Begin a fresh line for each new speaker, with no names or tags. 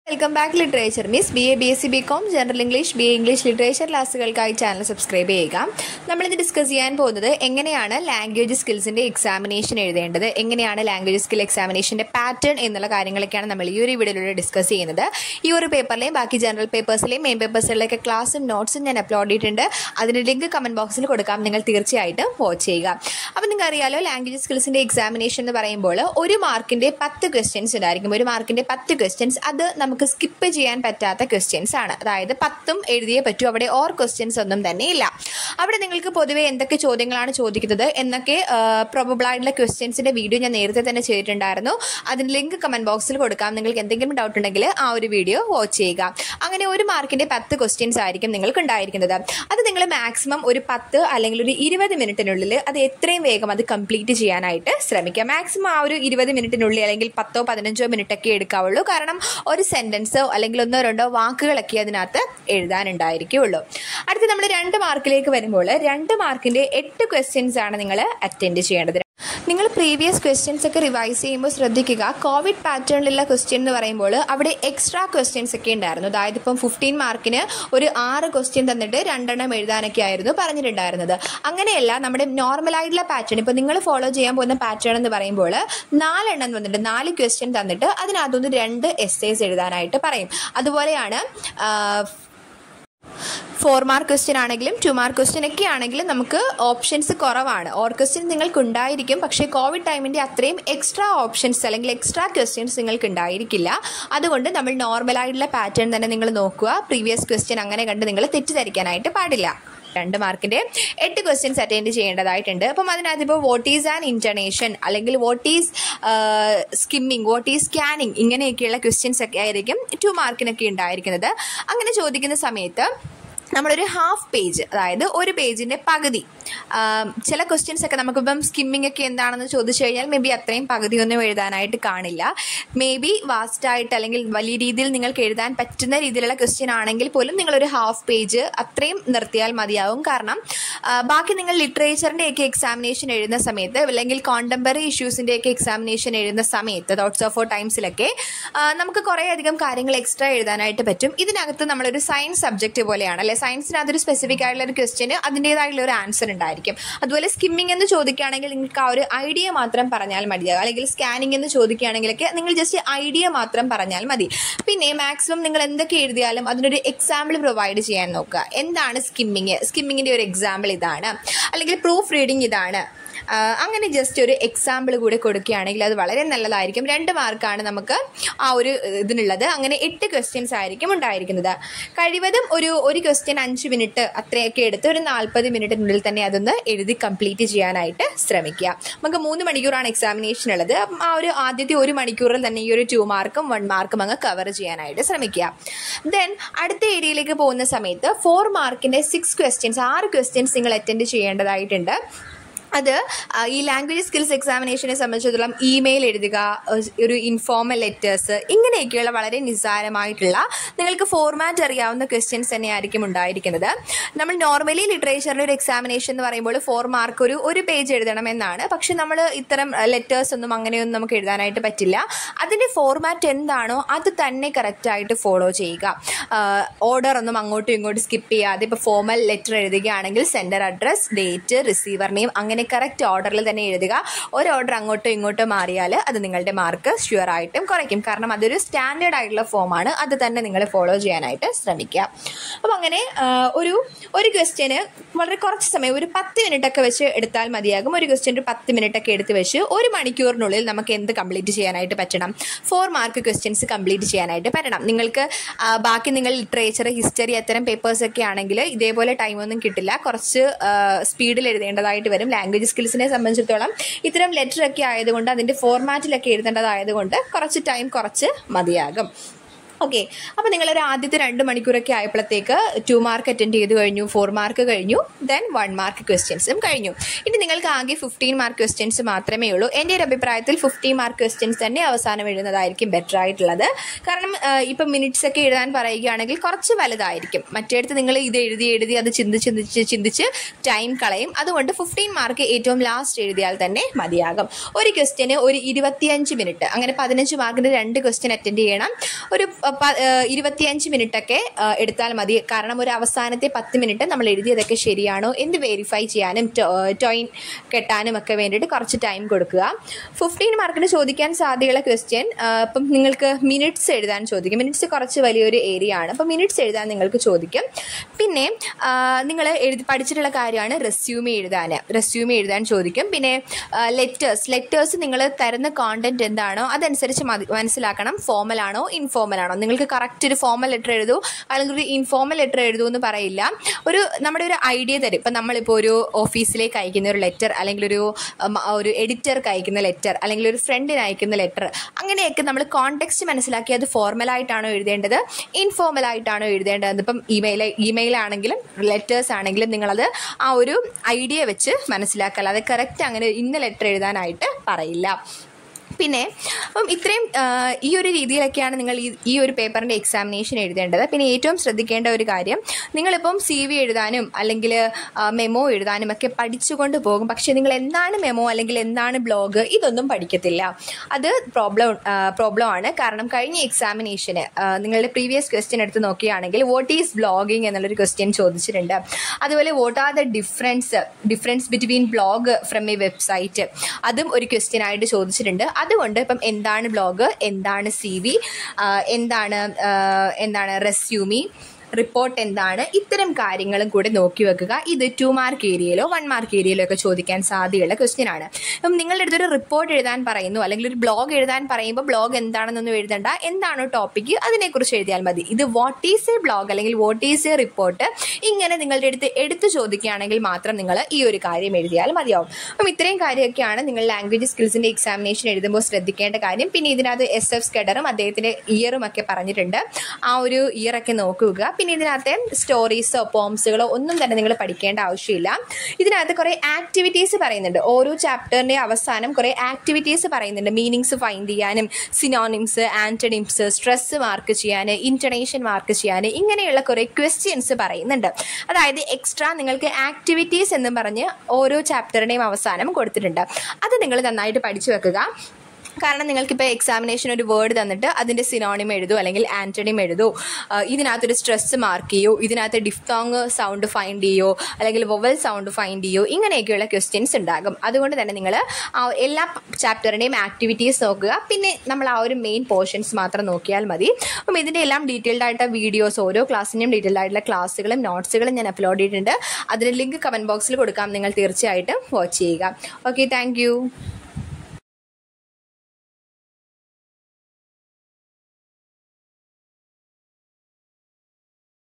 welcome back literature miss B A B S C B com general English B A English literature ക്ലാസ്സുകൾക്കായി channel subscribe ചെയ്യുക നമ്മളിന്ന് discuss ചെയ്യാൻ പോകുന്നത് എങ്ങനെയാണ് language സ്കിൽസിൻ്റെ examination എഴുതേണ്ടത് എങ്ങനെയാണ് ലാംഗ്വേജ് സ്കിൽ എക്സാമിനേഷൻ്റെ പാറ്റേൺ എന്നുള്ള കാര്യങ്ങളൊക്കെയാണ് നമ്മൾ ഈ ഒരു വീഡിയോയിലൂടെ ഡിസ്കസ് ചെയ്യുന്നത് ഈ ഒരു പേപ്പറിലെയും ബാക്കി ജനറൽ പേപ്പേഴ്സിലെയും മെയിൻ പേപ്പേഴ്സിലൊക്കെ ക്ലാസ്സും നോട്ട്സും ഞാൻ അപ്ലോഡ് ചെയ്തിട്ടുണ്ട് അതിൻ്റെ ലിങ്ക് കമൻറ്റ് ബോക്സിൽ കൊടുക്കാം നിങ്ങൾ തീർച്ചയായിട്ടും വാച്ച് ചെയ്യുക അപ്പോൾ നിങ്ങൾക്ക് അറിയാലോ ലാംഗ്വേജ് സ്കിൽസിൻ്റെ എക്സാമിനേഷൻ എന്ന് പറയുമ്പോൾ ഒരു മാർക്കിൻ്റെ പത്ത് ക്വസ്റ്റ്യൻസ് ഉണ്ടായിരിക്കും ഒരു മാർക്കിൻ്റെ പത്ത് ക്വസ്റ്റ്യൻസ് അത് നമുക്ക് സ്കിപ്പ് ചെയ്യാൻ പറ്റാത്ത ക്വസ്റ്റ്യൻസ് ആണ് അതായത് പത്തും എഴുതിയേ പറ്റൂ അവിടെ ഓർ ക്വസ്റ്റ്യൻസ് ഒന്നും തന്നെ ഇല്ല അവിടെ നിങ്ങൾക്ക് പൊതുവെ എന്തൊക്കെ ചോദ്യങ്ങളാണ് ചോദിക്കുന്നത് എന്നൊക്കെ പ്രോബബിൾ ആയിട്ടുള്ള ക്വസ്റ്റ്യൻസിൻ്റെ വീഡിയോ ഞാൻ നേരത്തെ തന്നെ ചെയ്തിട്ടുണ്ടായിരുന്നു അതിന് ലിങ്ക് കമൻറ്റ് ബോക്സിൽ കൊടുക്കാം നിങ്ങൾക്ക് എന്തെങ്കിലും ഡൗട്ട് ഉണ്ടെങ്കിൽ ആ ഒരു വീഡിയോ വാച്ച് ചെയ്യുക അങ്ങനെ ഒരു മാർക്കിൻ്റെ പത്ത് ക്വസ്റ്റ്യൻസ് ആയിരിക്കും നിങ്ങൾക്ക് ഉണ്ടായിരിക്കുന്നത് അത് നിങ്ങൾ മാക്സിമം ഒരു പത്ത് അല്ലെങ്കിൽ ഒരു ഇരുപത് മിനിറ്റിനുള്ളിൽ അത് എത്രയും വേഗം അത് കംപ്ലീറ്റ് ചെയ്യാനായിട്ട് ശ്രമിക്കുക മാക്സിമം ആ ഒരു ഇരുപത് മിനിറ്റിനുള്ളിൽ അല്ലെങ്കിൽ പത്തോ പതിനഞ്ചോ മിനിറ്റ് ഒക്കെ എടുക്കാവുള്ളൂ കാരണം ഒരു സെൻറ്റൻസോ അല്ലെങ്കിൽ ഒന്നോ രണ്ടോ വാക്കുകളൊക്കെ അതിനകത്ത് എഴുതാനുണ്ടായിരിക്കുള്ളൂ അടുത്ത് നമ്മൾ രണ്ട് മാർക്കിലേക്ക് വരുമ്പോൾ രണ്ട് മാർക്കിൻ്റെ എട്ട് ക്വസ്റ്റ്യൻസ് ആണ് നിങ്ങൾ അറ്റൻഡ് ചെയ്യേണ്ടത് നിങ്ങൾ പ്രീവിയസ് ക്വസ്റ്റ്യൻസ് ഒക്കെ റിവൈസ് ചെയ്യുമ്പോൾ ശ്രദ്ധിക്കുക കോവിഡ് പാറ്റേണിലുള്ള ക്വസ്റ്റ്യൻ എന്ന് പറയുമ്പോൾ അവിടെ എക്സ്ട്രാ ക്വസ്റ്റ്യൻസ് ഒക്കെ ഉണ്ടായിരുന്നു അതായത് ഇപ്പം ഫിഫ്റ്റീൻ മാർക്കിന് ഒരു ആറ് ക്വസ്റ്റ്യൻ തന്നിട്ട് രണ്ടെണ്ണം എഴുതാനൊക്കെ ആയിരുന്നു പറഞ്ഞിട്ടുണ്ടായിരുന്നത് അങ്ങനെയല്ല നമ്മുടെ നോർമൽ ആയിട്ടുള്ള പാറ്റേൺ ഇപ്പോൾ നിങ്ങൾ ഫോളോ ചെയ്യാൻ പോകുന്ന പാറ്റേൺ എന്ന് പറയുമ്പോൾ നാലെണ്ണം വന്നിട്ട് നാല് ക്വസ്റ്റ്യൻ തന്നിട്ട് അതിനകത്തുനിന്ന് രണ്ട് എസ്സേസ് എഴുതാനായിട്ട് പറയും അതുപോലെയാണ് ഫോർ മാർക്ക് ക്വസ്റ്റ്യൻ ആണെങ്കിലും ടു മാർക്ക് ക്വസ്റ്റ്യൻ ഒക്കെ ആണെങ്കിലും നമുക്ക് ഓപ്ഷൻസ് കുറവാണ് ഓർ ക്വസ്റ്റ്യൻ നിങ്ങൾക്ക് ഉണ്ടായിരിക്കും പക്ഷേ കോവിഡ് ടൈമിൻ്റെ അത്രയും എക്സ്ട്രാ ഓപ്ഷൻസ് അല്ലെങ്കിൽ എക്സ്ട്രാ ക്വസ്റ്റ്യൻസ് നിങ്ങൾക്ക് ഉണ്ടായിരിക്കില്ല അതുകൊണ്ട് നമ്മൾ നോർമൽ ആയിട്ടുള്ള പാറ്റേൺ തന്നെ നിങ്ങൾ നോക്കുക പ്രീവിയസ് ക്വസ്റ്റ്യൻ അങ്ങനെ കണ്ട് നിങ്ങൾ തെറ്റിദ്ധരിക്കാനായിട്ട് പാടില്ല രണ്ട് മാർക്കിന്റെ എട്ട് ക്വസ്റ്റ്യൻസ് അറ്റൻഡ് ചെയ്യേണ്ടതായിട്ടുണ്ട് അപ്പം അതിനകത്ത് ഇപ്പോൾ വോട്ട് ഈസ് ആൻ ഇന്റർനേഷൻ അല്ലെങ്കിൽ what is skimming what is scanning ഇങ്ങനെയൊക്കെയുള്ള ക്വസ്റ്റ്യൻസ് ഒക്കെ ആയിരിക്കും ടു മാർക്കിനൊക്കെ ഉണ്ടായിരിക്കുന്നത് അങ്ങനെ ചോദിക്കുന്ന സമയത്ത് നമ്മളൊരു ഹാഫ് പേജ് അതായത് ഒരു പേജിൻ്റെ പകുതി ചില ക്വസ്റ്റ്യൻസ് ഒക്കെ നമുക്കിപ്പം സ്കിമ്മിംഗ് ഒക്കെ എന്താണെന്ന് ചോദിച്ചു കഴിഞ്ഞാൽ മേ ബി അത്രയും പകുതിയൊന്നും എഴുതാനായിട്ട് കാണില്ല മേ ബി വാസ്റ്റായിട്ട് അല്ലെങ്കിൽ വലിയ രീതിയിൽ നിങ്ങൾക്ക് എഴുതാൻ പറ്റുന്ന രീതിയിലുള്ള ക്വസ്റ്റ്യൻ ആണെങ്കിൽ പോലും നിങ്ങളൊരു ഹാഫ് പേജ് അത്രയും നിർത്തിയാൽ മതിയാവും കാരണം ബാക്കി നിങ്ങൾ ലിറ്ററേച്ചറിൻ്റെ ഒക്കെ എക്സാമിനേഷൻ എഴുതുന്ന സമയത്ത് അല്ലെങ്കിൽ കോണ്ടംപററി ഇഷ്യൂസിൻ്റെ ഒക്കെ എക്സാമിനേഷൻ എഴുതുന്ന സമയത്ത് തോട്ട്സ് ഓഫ് ഓർ ടൈംസിലൊക്കെ നമുക്ക് കുറേ അധികം കാര്യങ്ങൾ എക്സ്ട്രാ എഴുതാനായിട്ട് പറ്റും ഇതിനകത്ത് നമ്മളൊരു സയൻസ് സബ്ജക്റ്റ് പോലെയാണ് അല്ലെ സയൻസിന് അതൊരു സ്പെസിഫിക് ആയിട്ടുള്ള ഒരു ക്വസ്റ്റിന് അതിൻ്റെതായിട്ടുള്ള ഒരു ആൻസർ ഉണ്ടായിരിക്കും അതുപോലെ സ്കിമ്മിംഗ് എന്ന് ചോദിക്കുകയാണെങ്കിൽ നിങ്ങൾക്ക് ആ ഒരു ഐഡിയ മാത്രം പറഞ്ഞാൽ മതിയാകും അല്ലെങ്കിൽ സ്കാനിങ് എന്ന് ചോദിക്കുകയാണെങ്കിലൊക്കെ നിങ്ങൾ ജസ്റ്റ് ഐഡിയ മാത്രം പറഞ്ഞാൽ മതി പിന്നെ മാക്സിമം നിങ്ങൾ എന്തൊക്കെ എഴുതിയാലും അതിനൊരു എക്സാമ്പിൾ പ്രൊവൈഡ് ചെയ്യാൻ നോക്കുക എന്താണ് സ്കിമ്മിങ് സ്കിമ്മിങ്ങിൻ്റെ ഒരു എക്സാമ്പിൾ ഇതാണ് അല്ലെങ്കിൽ പ്രൂഫ് റീഡിംഗ് ഇതാണ് അങ്ങനെ ജസ്റ്റ് ഒരു എക്സാമ്പിൾ കൂടെ കൊടുക്കുകയാണെങ്കിൽ അത് വളരെ നല്ലതായിരിക്കും രണ്ട് മാർക്കാണ് നമുക്ക് ആ ഒരു ഇതിനുള്ളത് അങ്ങനെ എട്ട് ക്വസ്റ്റ്യൻസ് ആയിരിക്കും ഉണ്ടായിരിക്കുന്നത് കഴിവതും ഒരു ഒരു ക്വസ്റ്റ്യൻ അഞ്ച് മിനിറ്റ് അത്രയൊക്കെ എടുത്ത് ഒരു നാൽപ്പത് മിനിറ്റിനുള്ളിൽ തന്നെ അതൊന്ന് എഴുതി കംപ്ലീറ്റ് ചെയ്യാനായിട്ട് ശ്രമിക്കുക നമുക്ക് മൂന്ന് മണിക്കൂറാണ് എക്സാമിനേഷൻ ഉള്ളത് അപ്പം ആ ഒരു ആദ്യത്തെ ഒരു മണിക്കൂറിൽ തന്നെ ഈ ഒരു ടു മാർക്കും വൺ മാർക്കും അങ്ങ് കവർ ചെയ്യാനായിട്ട് ശ്രമിക്കുക ദെൻ അടുത്ത ഏരിയയിലേക്ക് പോകുന്ന സമയത്ത് ഫോർ മാർക്കിൻ്റെ സിക്സ് ക്വസ്റ്റ്യൻസ് ആറ് ക്വസ്റ്റ്യൻസ് നിങ്ങൾ അറ്റൻഡ് ചെയ്യേണ്ടതായിട്ടുണ്ട് അത് ഈ ലാംഗ്വേജ് സ്കിൽസ് എക്സാമിനേഷനെ സംബന്ധിച്ചിടത്തോളം ഇമെയിൽ എഴുതുക ഒരു ഇൻഫോർമൽ ലെറ്റേഴ്സ് ഇങ്ങനെയൊക്കെയുള്ള വളരെ നിസ്സാരമായിട്ടുള്ള നിങ്ങൾക്ക് ഫോർമാറ്റ് അറിയാവുന്ന ക്വസ്റ്റ്യൻസ് തന്നെയായിരിക്കും ഉണ്ടായിരിക്കുന്നത് നമ്മൾ നോർമലി ലിറ്ററേച്ചറിൻ്റെ ഒരു എക്സാമിനേഷൻ എന്ന് പറയുമ്പോൾ ഫോർ മാർക്ക് ഒരു ഒരു പേജ് എഴുതണം എന്നാണ് പക്ഷെ നമ്മൾ ഇത്തരം ലെറ്റേഴ്സ് ഒന്നും അങ്ങനെയൊന്നും നമുക്ക് എഴുതാനായിട്ട് പറ്റില്ല അതിൻ്റെ ഫോർമാറ്റ് എന്താണോ അത് തന്നെ കറക്റ്റായിട്ട് ഫോളോ ചെയ്യുക ഓർഡർ ഒന്നും അങ്ങോട്ടും ഇങ്ങോട്ടും സ്കിപ്പ് ചെയ്യാതെ ഇപ്പോൾ ഫോമൽ ലെറ്റർ എഴുതുകയാണെങ്കിൽ sender address date receiver name അങ്ങനെ കറക്റ്റ് ഓർഡറിൽ തന്നെ എഴുതുക ഒരു ഓർഡർ അങ്ങോട്ടോ ഇങ്ങോട്ടോ മാറിയാൽ അത് നിങ്ങളുടെ മാർക്ക് ഷുവർ ആയിട്ടും കുറയ്ക്കും കാരണം അതൊരു സ്റ്റാൻഡേർഡ് ആയിട്ടുള്ള ഫോമാണ് അത് തന്നെ നിങ്ങൾ ഫോളോ ചെയ്യാനായിട്ട് ശ്രമിക്കുക അപ്പോൾ അങ്ങനെ ഒരു ഒരു ക്വസ്റ്റ്യന് വളരെ കുറച്ച് സമയം ഒരു പത്ത് മിനിറ്റ് ഒക്കെ വെച്ച് എടുത്താൽ മതിയാകും ഒരു ക്വസ്റ്റ്യൻ ഒരു പത്ത് മിനിറ്റ് ഒക്കെ എടുത്ത് വെച്ച് ഒരു മണിക്കൂറിനുള്ളിൽ നമുക്ക് എന്ത് കംപ്ലീറ്റ് ചെയ്യാനായിട്ട് പറ്റണം ഫോർ മാർക്ക് ക്വസ്റ്റ്യൻസ് കംപ്ലീറ്റ് ചെയ്യാനായിട്ട് പറ്റണം നിങ്ങൾക്ക് ബാക്കി നിങ്ങൾ ലിറ്ററേച്ചർ ഹിസ്റ്ററി അത്തരം പേപ്പേഴ്സ് ഒക്കെ ആണെങ്കിൽ ഇതേപോലെ ടൈമൊന്നും കിട്ടില്ല കുറച്ച് സ്പീഡിൽ എഴുതേണ്ടതായിട്ട് വരും ലാംഗ്വേജ് സ്കിൽസിനെ സംബന്ധിച്ചിടത്തോളം ഇത്തരം ലെറ്റർ ഒക്കെ ആയതുകൊണ്ട് അതിൻ്റെ ഫോർമാറ്റിലൊക്കെ എഴുതേണ്ടതായതുകൊണ്ട് കുറച്ച് ടൈം കുറച്ച് മതിയാകും ഓക്കെ അപ്പോൾ നിങ്ങളൊരു ആദ്യത്തെ രണ്ട് മണിക്കൂറൊക്കെ ആയപ്പോഴത്തേക്ക് ടു മാർക്ക് അറ്റൻഡ് ചെയ്ത് കഴിഞ്ഞു ഫോർ മാർക്ക് കഴിഞ്ഞു ദെൻ വൺ മാർക്ക് ക്വസ്റ്റ്യൻസും കഴിഞ്ഞു ഇനി നിങ്ങൾക്ക് ആകെ ഫിഫ്റ്റീൻ മാർക്ക് ക്വസ്റ്റ്യൻസ് മാത്രമേ ഉള്ളൂ എൻ്റെ ഒരു അഭിപ്രായത്തിൽ ഫിഫ്റ്റീൻ മാർക്ക് ക്വസ്റ്റ്യൻസ് തന്നെ അവസാനം എഴുതുന്നതായിരിക്കും ബെറ്റർ ആയിട്ടുള്ളത് കാരണം ഇപ്പം മിനിറ്റ്സ് ഒക്കെ എഴുതാൻ പറയുകയാണെങ്കിൽ കുറച്ച് വലുതായിരിക്കും മറ്റേടത്ത് നിങ്ങൾ ഇത് എഴുതി എഴുതി അത് ചിന്തിച്ച് ചിന്തിച്ച് ചിന്തിച്ച് ടൈം കളയും അതുകൊണ്ട് ഫിഫ്റ്റീൻ മാർക്ക് ഏറ്റവും ലാസ്റ്റ് എഴുതിയാൽ തന്നെ മതിയാകും ഒരു ക്വസ്റ്റ്യന് ഒരു ഇരുപത്തിയഞ്ച് മിനിറ്റ് അങ്ങനെ പതിനഞ്ച് മാർക്കിൻ്റെ രണ്ട് ക്വസ്റ്റ്യൻ അറ്റൻഡ് ചെയ്യണം ഒരു പ- ഏഹ് ഇരുപത്തിയഞ്ച് മിനിറ്റൊക്കെ ഏഹ് എടുത്താൽ മതി കാരണം ഒരു അവസാനത്തെ പത്ത് മിനിറ്റ് നമ്മൾ എഴുതിയതൊക്കെ ശരിയാണോ എന്ന് വെരിഫൈ ചെയ്യാനും ടോയിൻ കെട്ടാനും ഒക്കെ വേണ്ടിയിട്ട് കുറച്ച് ടൈം കൊടുക്കുക ഫിഫ്റ്റീൻ മാർക്കിന് ചോദിക്കാൻ സാധ്യതയുള്ള ക്വസ്റ്റ്യൻ ഇപ്പം നിങ്ങൾക്ക് മിനിറ്റ്സ് എഴുതാൻ ചോദിക്കും മിനിറ്റ്സ് കുറച്ച് വലിയൊരു ഏരിയ ആണ് അപ്പം മിനിറ്റ്സ് എഴുതാൻ നിങ്ങൾക്ക് ചോദിക്കും പിന്നെ നിങ്ങൾ എഴുതി പഠിച്ചിട്ടുള്ള കാര്യമാണ് റെസ്യൂമി എഴുതാൻ റെസ്യൂമി എഴുതാൻ ചോദിക്കും പിന്നെ ലെറ്റേഴ്സ് ലെറ്റേഴ്സ് നിങ്ങൾ തരുന്ന കോണ്ടന്റ് എന്താണോ അതനുസരിച്ച് മതി മനസ്സിലാക്കണം ഫോമൽ ആണോ ഇൻഫോമൽ ആണോ നിങ്ങൾക്ക് കറക്റ്റ് ഒരു ഫോമൽ ലെറ്റർ എഴുതൂ അല്ലെങ്കിൽ ഒരു ഇൻഫോമൽ ലെറ്റർ എഴുതൂ എന്ന് പറയില്ല ഒരു നമ്മുടെ ഒരു ഐഡിയ തരും ഇപ്പം നമ്മളിപ്പോൾ ഒരു ഓഫീസിലേക്ക് അയക്കുന്ന ഒരു ലെറ്റർ അല്ലെങ്കിൽ ഒരു ഉം, ഒരു എഡിറ്റർക്ക് അയക്കുന്ന ലെറ്റർ അല്ലെങ്കിൽ ഒരു ഫ്രണ്ടിന് അയക്കുന്ന ലെറ്റർ അങ്ങനെയൊക്കെ നമ്മൾ കോണ്ടെക്സ്റ്റ് മനസ്സിലാക്കി അത് ഫോർമലായിട്ടാണോ എഴുതേണ്ടത് ഇൻഫോർമൽ ആയിട്ടാണോ എഴുതേണ്ടത് ഇപ്പം ഇമെയിൽ ഇമെയിൽ ആണെങ്കിലും ലെറ്റേഴ്സ് ആണെങ്കിലും നിങ്ങളത് ആ ഒരു ഐഡിയ വെച്ച് മനസ്സിലാക്കുക അല്ലാതെ കറക്റ്റ് അങ്ങനെ ഇന്ന ലെറ്റർ എഴുതാനായിട്ട് പറയില്ല പിന്നെ അപ്പം ഇത്രയും ആ, ഈ ഒരു രീതിയിലൊക്കെയാണ് നിങ്ങൾ ഈ ഈ ഒരു പേപ്പറിൻ്റെ എക്സാമിനേഷൻ എഴുതേണ്ടത് പിന്നെ ഏറ്റവും ശ്രദ്ധിക്കേണ്ട ഒരു കാര്യം നിങ്ങളിപ്പം സി വി എഴുതാനും അല്ലെങ്കിൽ മെമ്മോ എഴുതാനും ഒക്കെ പഠിച്ചുകൊണ്ട് പോകും പക്ഷേ നിങ്ങൾ എന്താണ് മെമ്മോ അല്ലെങ്കിൽ എന്താണ് ബ്ലോഗ് ഇതൊന്നും പഠിക്കത്തില്ല അത് പ്രോബ്ലം പ്രോബ്ലം ആണ് കാരണം കഴിഞ്ഞ എക്സാമിനേഷന് നിങ്ങളുടെ പ്രീവിയസ് ക്വസ്റ്റ്യൻ എടുത്ത് നോക്കുകയാണെങ്കിൽ വാട്ട് ഈസ് ബ്ലോഗിങ് എന്നുള്ളൊരു ക്വസ്റ്റ്യൻ ചോദിച്ചിട്ടുണ്ട് അതുപോലെ what are the difference difference between blog from a website അതും ഒരു ക്വസ്റ്റ്യൻ ആയിട്ട് ചോദിച്ചിട്ടുണ്ട് അതുകൊണ്ട് ഇപ്പം എന്താണ് ബ്ലോഗ് എന്താണ് സി വി എന്താണ് ആ, എന്താണ് റെസ്യൂമി റിപ്പോർട്ട് എന്താണ് ഇത്തരം കാര്യങ്ങളും കൂടെ നോക്കി വെക്കുക ഇത് ടു മാർക്ക് ഏരിയയിലോ വൺ മാർക്ക് ഏരിയയിലോ ഒക്കെ ചോദിക്കാൻ സാധ്യതയുള്ള ക്വസ്റ്റ്യൻ ആണ് അപ്പം നിങ്ങളുടെ അടുത്തൊരു റിപ്പോർട്ട് എഴുതാൻ പറയുന്നു അല്ലെങ്കിൽ ഒരു ബ്ലോഗ് എഴുതാൻ പറയുമ്പോൾ ബ്ലോഗ് എന്താണെന്നൊന്നും എഴുതണ്ട എന്താണോ ടോപ്പിക്ക് അതിനെക്കുറിച്ച് എഴുതിയാൽ മതി ഇത് വാട്ട് ഈസ് എ ബ്ലോഗ് അല്ലെങ്കിൽ വാട്ട് ഈസ് എ റിപ്പോർട്ട് ഇങ്ങനെ നിങ്ങളുടെ അടുത്ത് എടുത്തു ചോദിക്കുകയാണെങ്കിൽ മാത്രം നിങ്ങൾ ഈ ഒരു കാര്യം എഴുതിയാൽ മതിയാവും അപ്പം ഇത്രയും കാര്യമൊക്കെയാണ് നിങ്ങൾ ലാംഗ്വേജ് സ്കിൽസിൻ്റെ എക്സാമിനേഷൻ എഴുതുമ്പോൾ ശ്രദ്ധിക്കേണ്ട കാര്യം പിന്നെ ഇതിനകത്ത് എസ് എഫ് സ്കെഡറും അദ്ദേഹത്തിൻ്റെ ഇയറും ഒക്കെ പറഞ്ഞിട്ടുണ്ട് ആ ഒരു ഇയർ ഒക്കെ നോക്കുക പിന്നെ ഇതിനകത്തെ സ്റ്റോറീസോ പോംസുകളോ ഒന്നും തന്നെ നിങ്ങൾ പഠിക്കേണ്ട ആവശ്യമില്ല ഇതിനകത്ത് കുറേ ആക്ടിവിറ്റീസ് പറയുന്നുണ്ട് ഓരോ ചാപ്റ്ററിൻ്റെ അവസാനം കുറേ ആക്ടിവിറ്റീസ് പറയുന്നുണ്ട് മീനിങ്സ് ഫൈൻഡ് ചെയ്യാനും സിനോണിംസ് ആൻറ്റണിംസ് സ്ട്രെസ് മാർക്ക് ചെയ്യാൻ ഇൻറ്റണേഷൻ മാർക്ക് ചെയ്യാൻ ഇങ്ങനെയുള്ള കുറേ ക്വസ്റ്റ്യൻസ് പറയുന്നുണ്ട് അതായത് എക്സ്ട്രാ നിങ്ങൾക്ക് ആക്ടിവിറ്റീസ് എന്നും പറഞ്ഞ് ഓരോ ചാപ്റ്ററിൻ്റെയും അവസാനം കൊടുത്തിട്ടുണ്ട് അത് നിങ്ങൾ നന്നായിട്ട് പഠിച്ചു വെക്കുക കാരണം നിങ്ങൾക്കിപ്പോൾ എക്സാമിനേഷൻ ഒരു വേർഡ് തന്നിട്ട് അതിൻ്റെ സിനോണിം എഴുതൂ അല്ലെങ്കിൽ ആൻറ്റണിം എഴുതൂ ആ, ഇതിനകത്തൊരു സ്ട്രെസ് മാർക്ക് ചെയ്യൂ ഇതിനകത്ത് ഡിഫ്തോങ് സൗണ്ട് ഫൈൻഡ് ചെയ്യോ അല്ലെങ്കിൽ വൊവൽ സൗണ്ട് ഫൈൻഡ് ചെയ്യോ ഇങ്ങനെയൊക്കെയുള്ള ക്വസ്റ്റ്യൻസ് ഉണ്ടാകും അതുകൊണ്ട് തന്നെ നിങ്ങൾ എല്ലാ ചാപ്റ്ററിൻ്റെയും ആക്ടിവിറ്റീസ് നോക്കുക പിന്നെ നമ്മൾ ആ ഒരു മെയിൻ പോർഷൻസ് മാത്രം നോക്കിയാൽ മതി അപ്പം ഇതിൻ്റെ എല്ലാം ഡീറ്റെയിൽഡ് ആയിട്ട് വീഡിയോസ് ഓരോ ക്ലാസ്സിൻ്റെയും ഡീറ്റെയിൽഡ് ആയിട്ടുള്ള ക്ലാസ്സുകളും നോട്ട്സുകളും ഞാൻ അപ്ലോഡ് ചെയ്തിട്ടുണ്ട് അതിൻ്റെ ലിങ്ക് കമൻറ്റ് ബോക്സിൽ കൊടുക്കാം നിങ്ങൾ തീർച്ചയായിട്ടും വാച്ച് ചെയ്യുക ഓക്കെ താങ്ക്